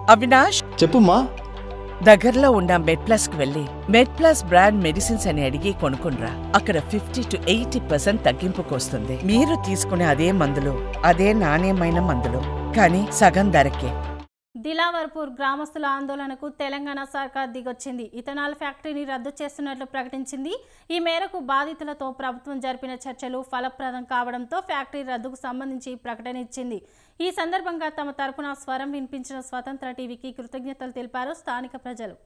అవినాష్ చెప్పుమ్మా దగ్గరలో ఉన్న మెడ్ ప్లస్ కు వెళ్ళి మెడ్ ప్లస్ బ్రాండ్ మెడిసిన్స్ అని అడిగి కొనుక్కునరా అక్కడ ఫిఫ్టీ టు ఎయిటీ పర్సెంట్ తగ్గింపుకు వస్తుంది మీరు తీసుకునే అదే మందులు అదే నాణ్యమైన మందులు కానీ సగం ధరకే దిలావర్పూర్ గ్రామస్తుల ఆందోళనకు తెలంగాణ సర్కార్ దిగొచ్చింది ఇథనాల్ ఫ్యాక్టరీని రద్దు చేస్తున్నట్లు ప్రకటించింది ఈ మేరకు బాధితులతో ప్రభుత్వం జరిపిన చర్చలు ఫలప్రదం కావడంతో ఫ్యాక్టరీ రద్దుకు సంబంధించి ప్రకటన ఇచ్చింది ఈ సందర్భంగా తమ తరపున స్వరం వినిపించిన స్వతంత్ర టీవీకి కృతజ్ఞతలు తెలిపారు స్థానిక ప్రజలు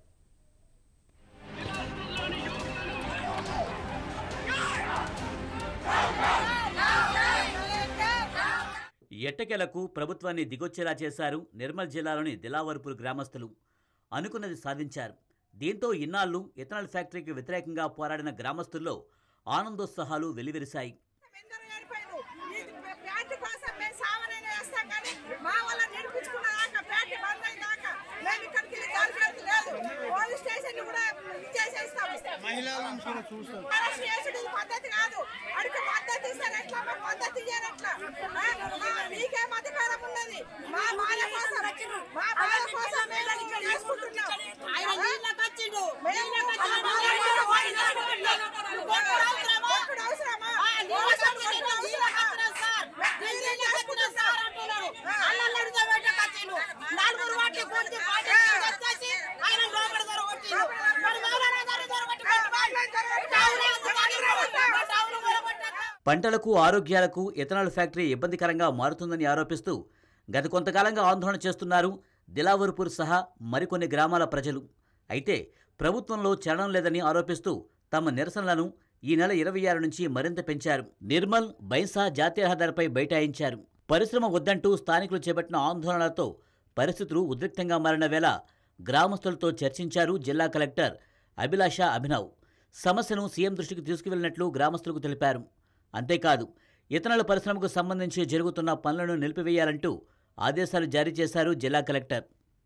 ఎట్టకేలకు ప్రభుత్వాన్ని దిగొచ్చేలా చేశారు నిర్మల్ జిల్లాలోని దిలావర్పూర్ గ్రామస్తులు అనుకున్నది సాధించారు దీంతో ఇన్నాళ్లు ఇథనాల్ ఫ్యాక్టరీకి వ్యతిరేకంగా పోరాడిన గ్రామస్తుల్లో ఆనందోత్సాహాలు వెల్లివిరిశాయి ఎందరో ఏడిపోయారు. ఈ ప్యాంటు కోసం మేము సావనైనా వేస్తాం కానీ మా వల్ల నిడిపించుకున్న దాకా ప్యాంటు బంద్ అయిన దాకా మేము ఇక్కడికి వెళ్ళి దాల్చేది లేదు పోలీస్ స్టేషన్ కూడా ఇచ్చేసేస్తాం అరెస్ట్ చేసుడు ఇది పద్ధతి కాదు అడిగి మద్దతు ఇస్తారు ఎట్లా మా మద్దతు ఇయ్యారు ఎట్లా ఆ, మా- మీకేం అధికారం ఉన్నది మా బాధ కోసం మా బాధ కోసం మేము ఇక్కడ చేసుకుంటున్నాం ఆయన నీళ్ళకి వచ్చిండు అవసరమా పంటలకు ఆరోగ్యాలకు ఇథనాల్ ఫ్యాక్టరీ ఇబ్బందికరంగా మారుతుందని ఆరోపిస్తూ గత కొంతకాలంగా ఆందోళన చేస్తున్నారు దిలావర్పూర్ సహా మరికొన్ని గ్రామాల ప్రజలు అయితే ప్రభుత్వంలో చలనం లేదని ఆరోపిస్తూ తమ నిరసనలను ఈ నెల ఇరవై ఆరు నుంచి మరింత పెంచారు నిర్మల్ బైసా జాతీయ రహదారిపై బైఠాయించారు పరిశ్రమ వద్దంటూ స్థానికులు చేపట్టిన ఆందోళనలతో పరిస్థితులు ఉద్రిక్తంగా మారిన వేళ గ్రామస్తులతో చర్చించారు జిల్లా కలెక్టర్ అభిలాష అభినవ్ సమస్యను సీఎం దృష్టికి తీసుకువెళ్లినట్లు గ్రామస్తులకు తెలిపారు అంతేకాదు ఇతరుల పరిశ్రమకు సంబంధించి జరుగుతున్న పనులను నిలిపివేయాలంటూ ఆదేశాలు జారీ చేశారు జిల్లా కలెక్టర్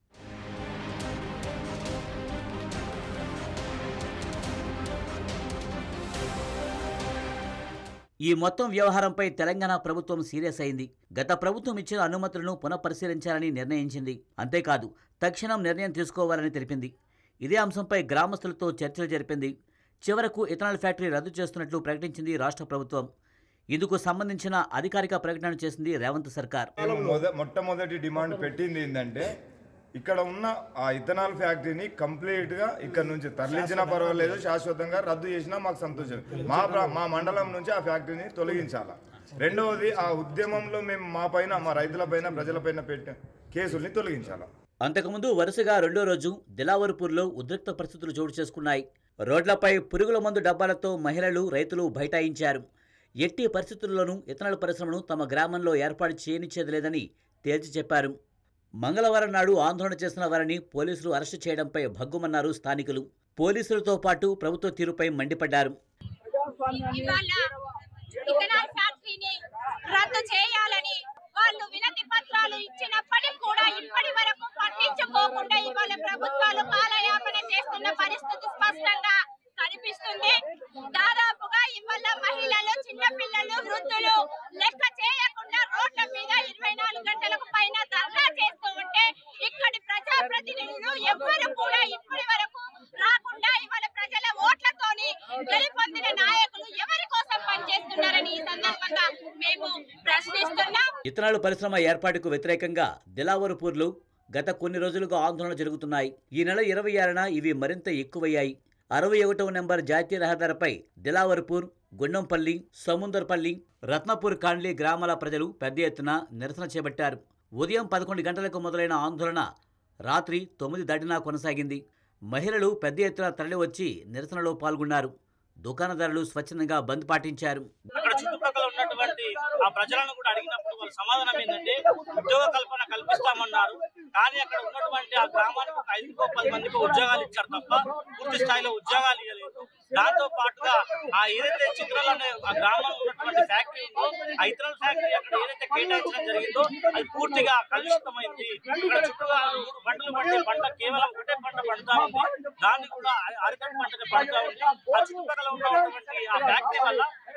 ఈ మొత్తం వ్యవహారంపై తెలంగాణ ప్రభుత్వం సీరియస్ అయింది గత ప్రభుత్వం ఇచ్చిన అనుమతులను పునఃపరిశీలించాలని నిర్ణయించింది అంతేకాదు తక్షణం నిర్ణయం తీసుకోవాలని తెలిపింది ఇదే అంశంపై గ్రామస్తులతో చర్చలు జరిపింది చివరకు ఇథనాల్ ఫ్యాక్టరీ రద్దు చేస్తున్నట్లు ప్రకటించింది రాష్ట్ర ప్రభుత్వం ఇందుకు సంబంధించిన అధికారిక ప్రకటన చేసింది రేవంత్ సర్కార్ మేము మొద మొట్టమొదటి డిమాండ్ పెట్టింది ఏంటంటే ఇక్కడ ఉన్న ఆ ఇథనాల్ ఫ్యాక్టరీని కంప్లీట్ గా ఇక్కడ నుంచి తరలించినా పర్వాలేదు శాశ్వతంగా రద్దు చేసినా మాకు సంతోషం మా ప్ర- మా మండలం నుంచి ఆ ఫ్యాక్టరీని తొలగించాలా రెండవది ఆ ఉద్యమంలో మేము మా పైన మా రైతుల పైన ప్రజల పైన పెట్టిన కేసుల్ని తొలగించాలా అంతకుముందు వరుసగా రెండో రోజు దిలావర్పూర్లో ఉద్రిక్త పరిస్థితులు చోటు చేసుకున్నాయి రోడ్లపై పురుగుల మందు డబ్బాలతో మహిళలు రైతులు బైఠాయించారు ఎట్టి పరిస్థితుల్లోనూ ఇతరుల పరిశ్రమను తమ గ్రామంలో ఏర్పాటు చేయనిచ్చేది లేదని తేల్చి చెప్పారు మంగళవారం నాడు ఆందోళన చేసిన వారిని పోలీసులు అరెస్టు చేయడంపై భగ్గుమన్నారు స్థానికులు పోలీసులతో పాటు ప్రభుత్వ తీరుపై మండిపడ్డారు ఇవాళ ఇథనాల్ ఫ్యాక్టరీని రద్దు చేయాలని వాళ్ళు వినతి పత్రాలు ఇచ్చినప్పటికి కూడా ఇప్పటి వరకు పట్టించుకోకుండా ఇవాళ ప్రభుత్వాలు కాలయాపన చేస్తున్న పరిస్థితి స్పష్టంగా కనిపిస్తుంది దాదాపుగా ఇవాళ మహిళలు చిన్నపిల్లలు వృద్ధులు లెక్క చేయకుండా రోడ్ల మీద ఇరవై నాలుగు గంటలకు పైన ధర్నా చేస్తూ ఉంటే ఇక్కడి ప్రజాప్రతినిధులు ఎవ్వరు కూడా ఇప్పటి వరకు రాకుండా ఇవాళ ప్రజల ఓట్లతోని గెలుపొందిన నాయకులు ఎవరి కోసం పనిచేస్తున్నారని ఈ సందర్భంగా మేము ప్రశ్నిస్తున్నాం ఇతనాలు పరిశ్రమ ఏర్పాటుకు వ్యతిరేకంగా దిలావరపూర్లో గత కొన్ని రోజులుగా ఆందోళన జరుగుతున్నాయి ఈ నెల ఇరవై ఆరున ఇవి మరింత ఎక్కువయ్యాయి అరవై ఒకటవ నెంబర్ జాతీయ రహదారిపై దిలావర్పూర్ గుండంపల్లి సముందర్పల్లి రత్నపూర్ కాండ్లీ గ్రామాల ప్రజలు పెద్ద ఎత్తున నిరసన చేపట్టారు ఉదయం పదకొండు గంటలకు మొదలైన ఆందోళన రాత్రి తొమ్మిది దాటినా కొనసాగింది మహిళలు పెద్ద ఎత్తున తరలివచ్చి నిరసనలో పాల్గొన్నారు దుకాణదారులు స్వచ్ఛందంగా బంద్ పాటించారు అక్కడ చుట్టుపక్కల ఉన్నటువంటి ఆ ప్రజలను కూడా అడిగినప్పుడు వాళ్ళ సమాధానం ఏంటంటే ఉద్యోగ కల్పన కల్పిస్తామన్నారు కానీ అక్కడ ఉన్నటువంటి ఆ గ్రామానికి ఒక ఐదుకో పది మందికి ఉద్యోగాలు ఇచ్చారు తప్ప పూర్తి స్థాయిలో ఉద్యోగాలు ఇవ్వలేదు దాంతో పాటుగా ఆ ఏదైతే చిత్రాలు అనే ఆ గ్రామంలో ఉన్నటువంటి ఫ్యాక్టరీ ఉందో ఆ ఇతరుల ఫ్యాక్టరీ అక్కడ ఏదైతే కేటాయించడం జరిగిందో అది పూర్తిగా కలుషితమైంది ఇక్కడ చుట్టూగా మూడు పంటలు పండే పంట కేవలం ఒకటే పంట పండుతా ఉంది దాన్ని కూడా అరకటి పంటనే పండుతా ఉంది ఆ చుట్టుపక్కల ఉన్నటువంటి ఆ ఫ్యాక్టరీ వల్ల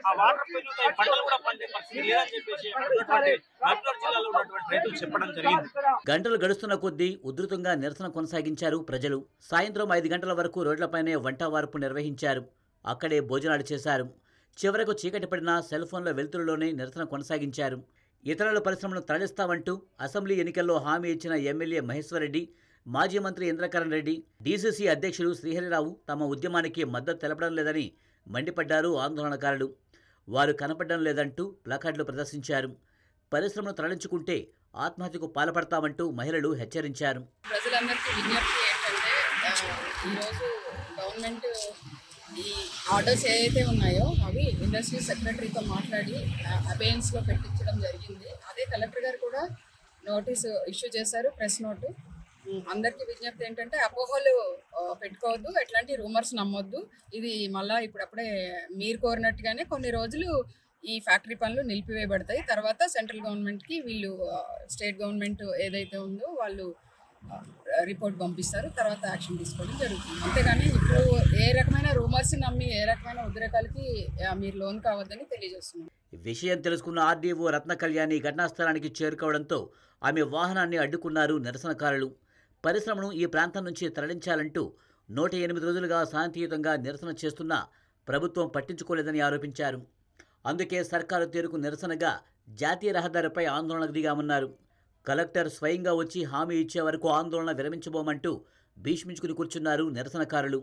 ఆ వాటర్ పెరుగుతాయి పంటలు కూడా పండే పరిస్థితి లేదని చెప్పేసి అక్కడ ఉన్నటువంటి మహబూబ్నగర్ జిల్లాలో ఉన్నటువంటి రైతులు చెప్పడం జరిగింది గంటలు గడుస్తున్న కొద్దీ ఉధృతంగా నిరసన కొనసాగించారు ప్రజలు సాయంత్రం ఐదు గంటల వరకు రోడ్లపైనే వంట వార్పు నిర్వహించారు అక్కడే భోజనాలు చేశారు చివరకు చీకటి పడిన సెల్ ఫోన్ల వెలుతురులోనే నిరసన కొనసాగించారు ఇతరుల పరిశ్రమలను తరలిస్తామంటూ అసెంబ్లీ ఎన్నికల్లో హామీ ఇచ్చిన ఎమ్మెల్యే మహేశ్వరరెడ్డి మాజీ మంత్రి ఇంద్రకరణ్ రెడ్డి డీసీసీ అధ్యక్షుడు శ్రీహరిరావు తమ ఉద్యమానికి మద్దతు తెలపడం లేదని మండిపడ్డారు ఆందోళనకారులు వారు కనపడడం లేదంటూ ప్లకార్డులు ప్రదర్శించారు పరిశ్రమను తరలించుకుంటే ఆత్మహత్యకు పాల్పడతామంటూ మహిళలు హెచ్చరించారు ప్రజలందరికీ విజ్ఞప్తి ఏంటంటే ఆ, ఈరోజు గవర్నమెంట్ ఈ ఆర్డర్స్ ఏవైతే ఉన్నాయో అవి ఇండస్ట్రీ సెక్రటరీతో మాట్లాడి అబేయన్స్లో పెట్టించడం జరిగింది అదే కలెక్టర్ గారు కూడా నోటీస్ ఇష్యూ చేశారు ప్రెస్ నోటు ఉమ్, అందరికీ విజ్ఞప్తి ఏంటంటే అపోహలు ఆ, పెట్టుకోవద్దు ఎట్లాంటి రూమర్స్ నమ్మొద్దు ఇది మళ్ళీ ఇప్పుడప్పుడే మీరు కోరినట్టుగానే కొన్ని రోజులు ఈ ఫ్యాక్టరీ పనులు నిలిపివేయబడతాయి తర్వాత సెంట్రల్ గవర్నమెంట్కి వీళ్ళు ఆ, స్టేట్ గవర్నమెంట్ ఏదైతే ఉందో వాళ్ళు ఆ, రిపోర్ట్ పంపిస్తారు తర్వాత యాక్షన్ తీసుకోవడం జరుగుతుంది అంతేగాని ఇప్పుడు ఏ రకమైన రూమర్స్ నమ్మి ఏ రకమైన ఉద్రేకాలకి ఆ, మీరు లోన్ కావద్దని తెలియజేస్తున్నాం విషయం తెలుసుకున్న ఆర్డీఓ రత్న కళ్యాణి ఘటనా స్థలానికి చేరుకోవడంతో ఆమె వాహనాన్ని అడ్డుకున్నారు నిరసనకారులు పరిశ్రమను ఈ ప్రాంతం నుంచి తరలించాలంటూ నూట ఎనిమిది రోజులుగా శాంతియుతంగా నిరసన చేస్తున్నా ప్రభుత్వం పట్టించుకోలేదని ఆరోపించారు అందుకే సర్కారు తీరుకు నిరసనగా జాతీయ రహదారిపై ఆందోళనకు దిగామన్నారు కలెక్టర్ స్వయంగా వచ్చి హామీ ఇచ్చే వరకు ఆందోళన విరమించబోమంటూ భీష్మించుకుని కూర్చున్నారు నిరసనకారులు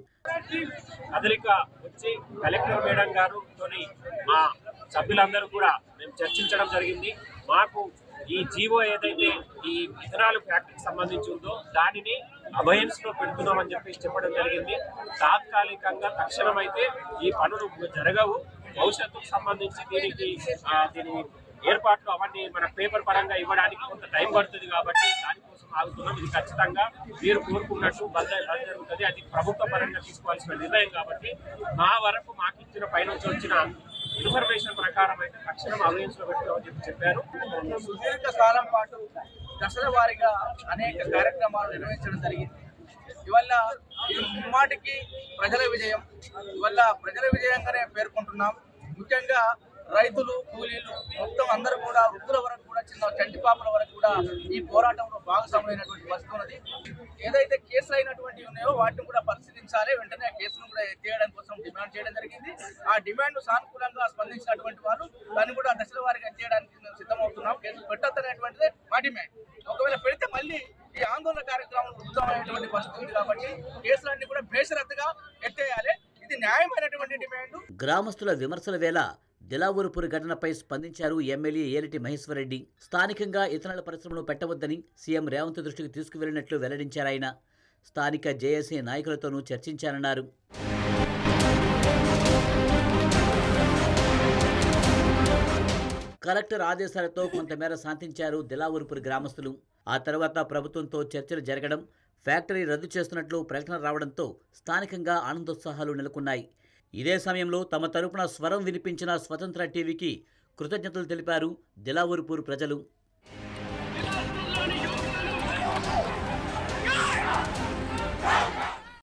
కదలిక వచ్చి కలెక్టర్ మేడం గారు తోని మా సభ్యులందరూ కూడా మేము చర్చించడం జరిగింది మాకు ఈ జీవో ఏదైతే ఈ ఇథనాల్ ఫ్యాక్టరీకి సంబంధించి ఉందో దానిని అభయన్స్ లో పెడుతున్నామని చెప్పి చెప్పడం జరిగింది తాత్కాలికంగా తక్షణం అయితే ఈ పనులు జరగవు భవిష్యత్తుకు సంబంధించి దీనికి ఆ, దీని ఏర్పాట్లు అవన్నీ మన పేపర్ పరంగా ఇవ్వడానికి కొంత టైం పడుతుంది కాబట్టి దానికోసం ఆగుతున్నాం ఇది ఖచ్చితంగా మీరు కోరుకున్నట్టు బంద్ బంద్ జరుగుతుంది అది ప్రభుత్వ పరంగా తీసుకోవాల్సిన నిర్ణయం కాబట్టి మా వరకు మాకు ఇచ్చిన పైనుంచి వచ్చిన ఇన్ఫర్మేషన్ ప్రకారం అయితే తక్షణం అవేన్స్ లో పెట్టుకోమని చెప్పి చెప్పారు సుదీర్ఘ కాలం పాటు దశల వారీగా అనేక కార్యక్రమాలు నిర్వహించడం జరిగింది ఇవల్ల ఇది ముమ్మాటికి ప్రజల విజయం ఇవల్ల ప్రజల విజయంగానే పేర్కొంటున్నాం ముఖ్యంగా రైతులు కూలీలు మొత్తం అందరూ కూడా వృద్ధుల వరకు కూడా చిన్న చంటి పాపల వరకు కూడా ఈ పోరాటంలో భాగస్వాములైనటువంటి పరిస్థితి ఉన్నది ఏదైతే కేసులు అయినటువంటి ఉన్నాయో వాటిని కూడా పరిశీలించాలి వెంటనే ఆ కేసును కూడా ఎత్తేయడం కోసం డిమాండ్ చేయడం జరిగింది ఆ డిమాండ్ సానుకూలంగా స్పందించినటువంటి వారు దాన్ని కూడా దశల వారీగా ఎత్తేయడానికి మేము సిద్ధమవుతున్నాం కేసులు పెట్టద్దనేటువంటిదే మా డిమాండ్ ఒకవేళ పెడితే మళ్ళీ ఈ ఆందోళన కార్యక్రమం ఉద్యమమైనటువంటి పరిస్థితి ఉంది కాబట్టి కేసులన్నీ కూడా బేషరత్తుగా ఎత్తేయాలి ఇది న్యాయమైనటువంటి డిమాండ్ గ్రామస్తుల విమర్శల వేళ దిలావూరుపూర్ ఘటనపై స్పందించారు ఎమ్మెల్యే ఏలిటి మహేశ్వరరెడ్డి స్థానికంగా ఇతరుల పరిశ్రమను పెట్టవద్దని సీఎం రేవంత్ దృష్టికి తీసుకువెళ్లినట్లు వెల్లడించారాయన స్థానిక జేఏసీ నాయకులతోనూ చర్చించారన్నారు కలెక్టర్ ఆదేశాలతో కొంతమేర శాంతించారు దిలావూరుపూర్ గ్రామస్తులు ఆ తర్వాత ప్రభుత్వంతో చర్చలు జరగడం ఫ్యాక్టరీ రద్దు చేస్తున్నట్లు ప్రకటన రావడంతో స్థానికంగా ఆనందోత్సాహాలు నెలకొన్నాయి ఇదే సమయంలో తమ తరపున స్వరం వినిపించిన స్వతంత్ర టీవీకి కృతజ్ఞతలు తెలిపారు దిలావూరుపూర్ ప్రజలు